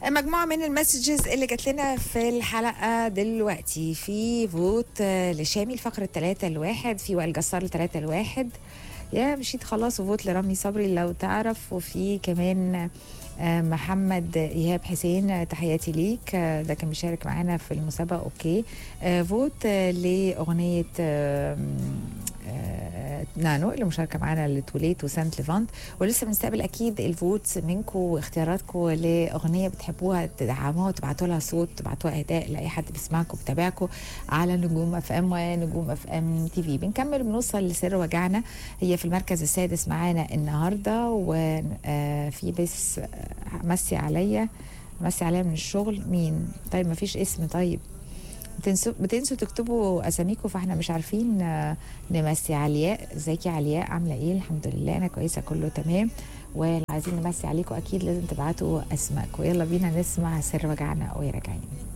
مجموعة من المسجز اللي جات لنا في الحلقة دلوقتي في فوت آه، لشامي الفقرة الثلاثة الواحد في وائل جسار الثلاثة الواحد يا مشيت خلاص وفوت لرامي صبري لو تعرف وفي كمان آه، محمد ايهاب حسين آه، تحياتي ليك آه، ده كان بيشارك معانا في المسابقه اوكي آه، فوت آه، لاغنيه آه، آه، نانو اللي مشاركه معانا لتوليت وسانت ليفانت ولسه بنستقبل اكيد الفوتس منكم واختياراتكم لاغنيه بتحبوها تدعموها وتبعتوا لها صوت تبعتوها اهداء لاي حد بيسمعكم وبتابعكم على نجوم اف ام ونجوم اف ام تي في بنكمل بنوصل لسر وجعنا هي في المركز السادس معانا النهارده وفي بس آه، مسي عليا مسي عليا من الشغل مين طيب ما فيش اسم طيب بتنسوا بتنسوا تكتبوا اساميكم فاحنا مش عارفين آه، نمسي علياء ازيك يا علياء عامله ايه الحمد لله انا كويسه كله تمام ولو عايزين نمسي عليكم اكيد لازم تبعتوا اسماءكم يلا بينا نسمع سر وجعنا وراجعين